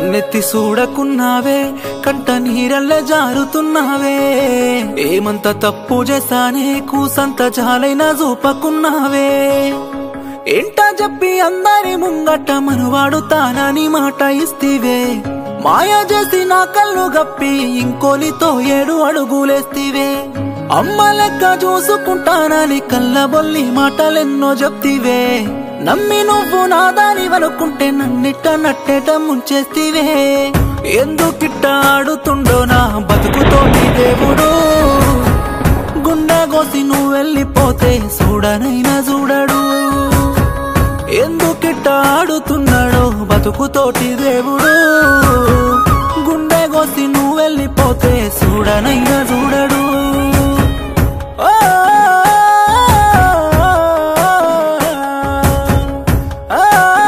కన్నెత్తి చూడకున్నావే కంట నీరల్ల జారుతున్నావే ఏమంత తప్పు చేశానే కూసంత చాలైనా చూపకున్నావే ఏంటా చెప్పి అందరి ముంగట మనువాడు తానని మాట ఇస్తివే మాయ చేసి నా కళ్ళు గప్పి ఇంకోలితో ఏడు అడుగులేస్తివే అమ్మ లెక్క చూసుకుంటానని కళ్ళబొల్లి మాటలెన్నో చెప్తివే నమ్మి నువ్వు నాదాని వనుకుంటే నన్నిట్ట నట్టేట ముంచేస్తివే ఎందుకిట్ట ఆడుతుండో నా బతుకుతోటి దేవుడు గుండె కోసి నువ్వు వెళ్ళిపోతే చూడనైనా చూడడు ఎందుకిట్ట ఆడుతున్నాడో బతుకుతోటి దేవుడు గుండె కోసి నువ్వు వెళ్ళిపోతే చూడనైనా చూడడు ఓ, ఆ,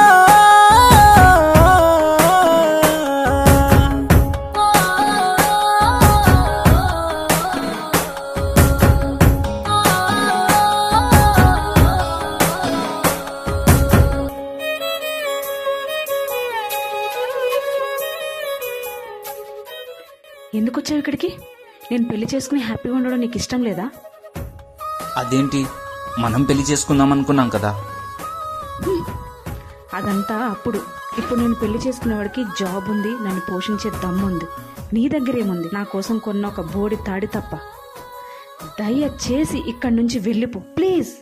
ఎందుకు వచ్చావు ఇక్కడికి నేను పెళ్లి చేసుకుని హ్యాపీగా ఉండడం నీకు ఇష్టం లేదా అదేంటి మనం పెళ్లి చేసుకుందాం అనుకున్నాం కదా అదంతా అప్పుడు ఇప్పుడు నేను పెళ్లి చేసుకునేవాడికి జాబ్ ఉంది నన్ను పోషించే దమ్ముంది నీ దగ్గర ఏముంది నా కోసం కొన్న ఒక బోడి తాడి తప్ప దయచేసి ఇక్కడి నుంచి వెళ్ళిపో ప్లీజ్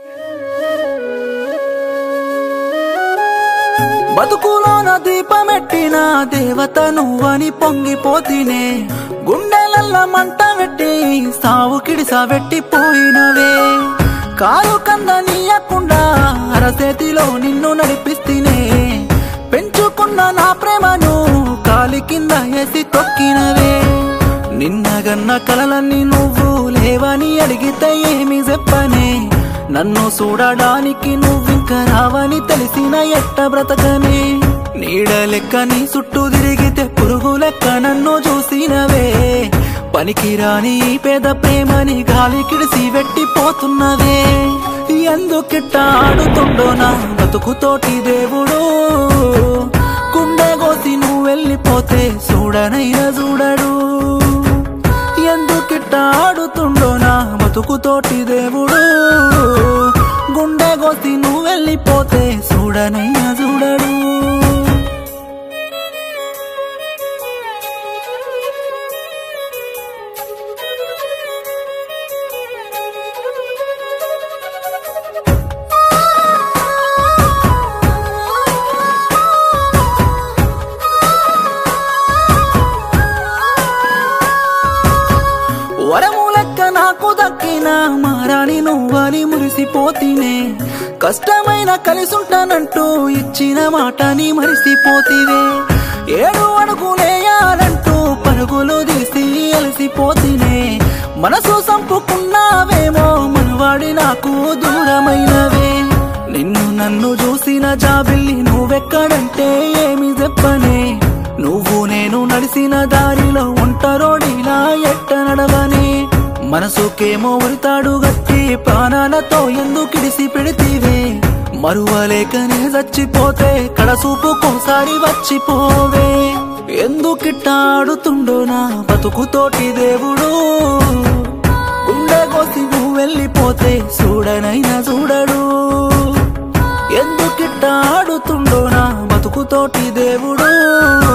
బతుకులోన దీపమెట్టిన దేవత నువ్వని పొంగిపోతినే గుండెలల్ల మంట పెట్టి సావు కిడిసా పోయినవే కాలు కంద నీయకుండా అరచేతిలో నిన్ను నడిపిస్తేనే పెంచుకున్న నా ప్రేమను కాలి కింద వేసి తొక్కినవే నిన్నగన్న కలలన్నీ నువ్వు లేవని అడిగితే ఏమి చెప్పనే నన్ను చూడడానికి నువ్వింక రావని తెలిసిన ఎట్ట బ్రతకనే నీడ లెక్క నీ చుట్టూ తిరిగితే పురుగు లెక్క నన్ను చూసినవే పనికిరాని ఈ పేద ప్రేమని గాలి కిడిసి వెట్టిపోతున్నవే ఎందుకిట్ట ఆడుతుండో నా బతుకుతోటి దేవుడు గుండె కోసి నువ్వు వెళ్ళిపోతే చూడనైనా చూడడు ఎందుకిట్ట ఆడుతుండో నా బతుకుతోటి దేవుడు గుండె కోసి నువ్వు వెళ్ళిపోతే చూడనైనా చూడడు వరము లెక్క నాకు దక్కిన మారాని నువ్వని మురిసిపోతినే కష్టమైన కలిసుంటానంటూ ఇచ్చిన మాటని మరిసిపోతివే ఏడు అడుగులేయాలంటూ పరుగులు తీసి అలసిపోతినే మనసు సంపుకున్నావేమో మనవాడి నాకు దూరమైనవే నిన్ను నన్ను చూసిన జాబిల్లి నువ్వెక్కడంటే ఏమి చెప్పనే నువ్వు నేను నడిసిన దారిలో ఒంటరోడిలా ఎట్ట నడవని మనసుకేమో ఉరితాడు గట్టి ప్రాణాలతో ఎందుకిడిసి పెడితీవే మరువలేకనే చచ్చిపోతే కడసూపుకోసారి వచ్చిపోవే ఎందుకిట్ట ఆడుతుండో నా బతుకుతోటి దేవుడు గుండె కోసి నువ్వు వెళ్ళిపోతే చూడనైనా చూడడు ఎందుకిట్ట ఆడుతుండో నా బతుకుతోటి దేవుడు